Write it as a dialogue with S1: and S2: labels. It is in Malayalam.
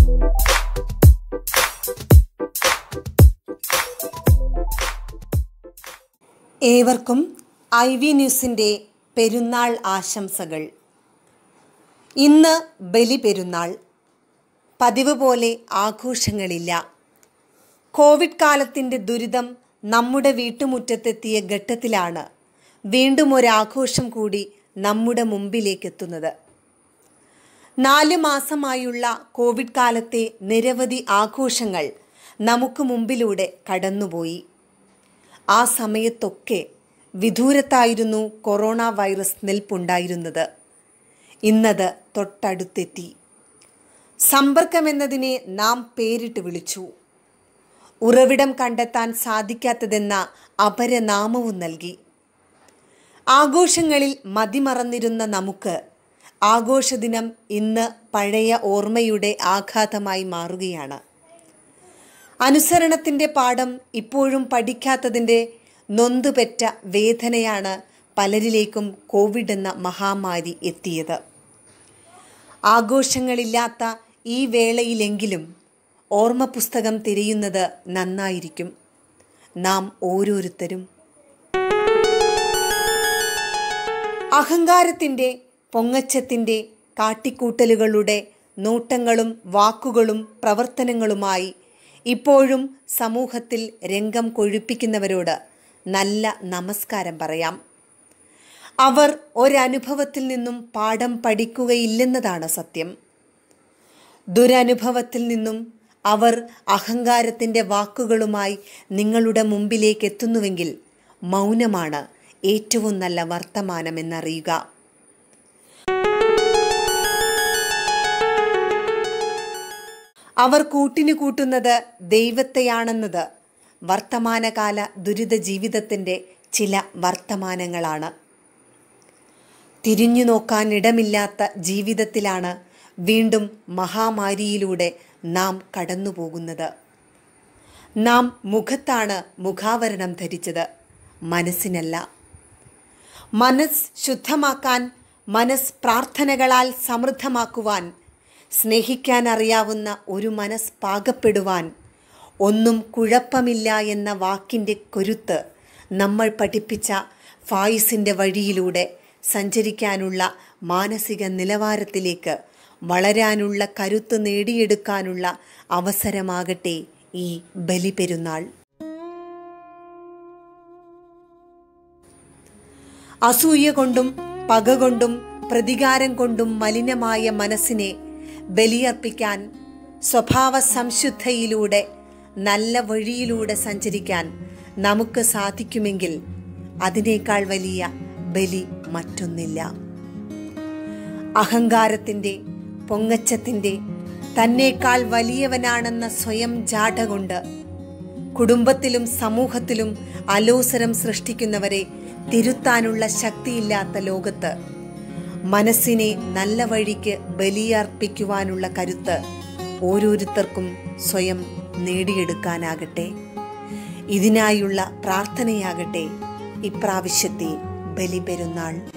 S1: ഏവർക്കും ഐ വി ന്യൂസിൻ്റെ പെരുന്നാൾ ആശംസകൾ ഇന്ന് ബലി പെരുന്നാൾ പതിവ് പോലെ ആഘോഷങ്ങളില്ല കോവിഡ് കാലത്തിൻ്റെ ദുരിതം നമ്മുടെ വീട്ടുമുറ്റത്തെത്തിയ ഘട്ടത്തിലാണ് വീണ്ടും ഒരാഘോഷം കൂടി നമ്മുടെ മുമ്പിലേക്കെത്തുന്നത് നാല് മാസമായുള്ള കോവിഡ് കാലത്തെ നിരവധി ആഘോഷങ്ങൾ നമുക്ക് മുമ്പിലൂടെ കടന്നുപോയി ആ സമയത്തൊക്കെ വിദൂരത്തായിരുന്നു കൊറോണ വൈറസ് നിൽപ്പുണ്ടായിരുന്നത് ഇന്നത് തൊട്ടടുത്തെത്തി സമ്പർക്കമെന്നതിനെ നാം പേരിട്ട് വിളിച്ചു ഉറവിടം കണ്ടെത്താൻ സാധിക്കാത്തതെന്ന അപരനാമവും നൽകി ആഘോഷങ്ങളിൽ മതിമറന്നിരുന്ന നമുക്ക് ആഘോഷദിനം ഇന്ന് പഴയ ഓർമ്മയുടെ ആഘാതമായി മാറുകയാണ് അനുസരണത്തിൻ്റെ പാഠം ഇപ്പോഴും പഠിക്കാത്തതിൻ്റെ നൊന്തുപെറ്റ വേദനയാണ് പലരിലേക്കും കോവിഡ് എന്ന മഹാമാരി എത്തിയത് ആഘോഷങ്ങളില്ലാത്ത ഈ വേളയിലെങ്കിലും ഓർമ്മ പുസ്തകം തിരയുന്നത് നന്നായിരിക്കും നാം ഓരോരുത്തരും അഹങ്കാരത്തിൻ്റെ പൊങ്ങച്ചത്തിൻ്റെ കാട്ടിക്കൂട്ടലുകളുടെ നോട്ടങ്ങളും വാക്കുകളും പ്രവർത്തനങ്ങളുമായി ഇപ്പോഴും സമൂഹത്തിൽ രംഗം കൊഴുപ്പിക്കുന്നവരോട് നല്ല നമസ്കാരം പറയാം അവർ ഒരനുഭവത്തിൽ നിന്നും പാഠം പഠിക്കുകയില്ലെന്നതാണ് സത്യം ദുരനുഭവത്തിൽ നിന്നും അവർ അഹങ്കാരത്തിൻ്റെ വാക്കുകളുമായി നിങ്ങളുടെ മുമ്പിലേക്ക് എത്തുന്നുവെങ്കിൽ മൗനമാണ് ഏറ്റവും നല്ല വർത്തമാനമെന്നറിയുക അവർ കൂട്ടിനു കൂട്ടുന്നത് ദൈവത്തെയാണെന്നത് വർത്തമാനകാല ദുരിത ജീവിതത്തിൻ്റെ ചില വർത്തമാനങ്ങളാണ് തിരിഞ്ഞു നോക്കാൻ ഇടമില്ലാത്ത ജീവിതത്തിലാണ് വീണ്ടും മഹാമാരിയിലൂടെ നാം കടന്നുപോകുന്നത് നാം മുഖത്താണ് മുഖാവരണം ധരിച്ചത് മനസ്സിനല്ല മനസ്സ് ശുദ്ധമാക്കാൻ മനസ്സ് പ്രാർത്ഥനകളാൽ സമൃദ്ധമാക്കുവാൻ സ്നേഹിക്കാൻ അറിയാവുന്ന ഒരു മനസ്സ് പാകപ്പെടുവാൻ ഒന്നും കുഴപ്പമില്ല എന്ന വാക്കിൻ്റെ കരുത്ത് നമ്മൾ പഠിപ്പിച്ച ഫായിസിൻ്റെ വഴിയിലൂടെ സഞ്ചരിക്കാനുള്ള മാനസിക നിലവാരത്തിലേക്ക് വളരാനുള്ള കരുത്ത് നേടിയെടുക്കാനുള്ള അവസരമാകട്ടെ ഈ ബലിപെരുന്നാൾ അസൂയ കൊണ്ടും പക കൊണ്ടും പ്രതികാരം കൊണ്ടും മലിനമായ മനസ്സിനെ ബലിയർപ്പിക്കാൻ സ്വഭാവ സംശുദ്ധയിലൂടെ നല്ല വഴിയിലൂടെ സഞ്ചരിക്കാൻ നമുക്ക് സാധിക്കുമെങ്കിൽ അതിനേക്കാൾ വലിയ ബലി മറ്റൊന്നില്ല അഹങ്കാരത്തിൻ്റെ പൊങ്ങച്ചത്തിൻ്റെ തന്നേക്കാൾ വലിയവനാണെന്ന സ്വയം ജാഠ കൊണ്ട് കുടുംബത്തിലും സമൂഹത്തിലും അലോസരം സൃഷ്ടിക്കുന്നവരെ തിരുത്താനുള്ള ശക്തിയില്ലാത്ത ലോകത്ത് മനസ്സിനെ നല്ല വഴിക്ക് ബലിയർപ്പിക്കുവാനുള്ള കരുത്ത് ഓരോരുത്തർക്കും സ്വയം നേടിയെടുക്കാനാകട്ടെ ഇതിനായുള്ള പ്രാർത്ഥനയാകട്ടെ ഇപ്രാവശ്യത്തെ ബലിപെരുന്നാൾ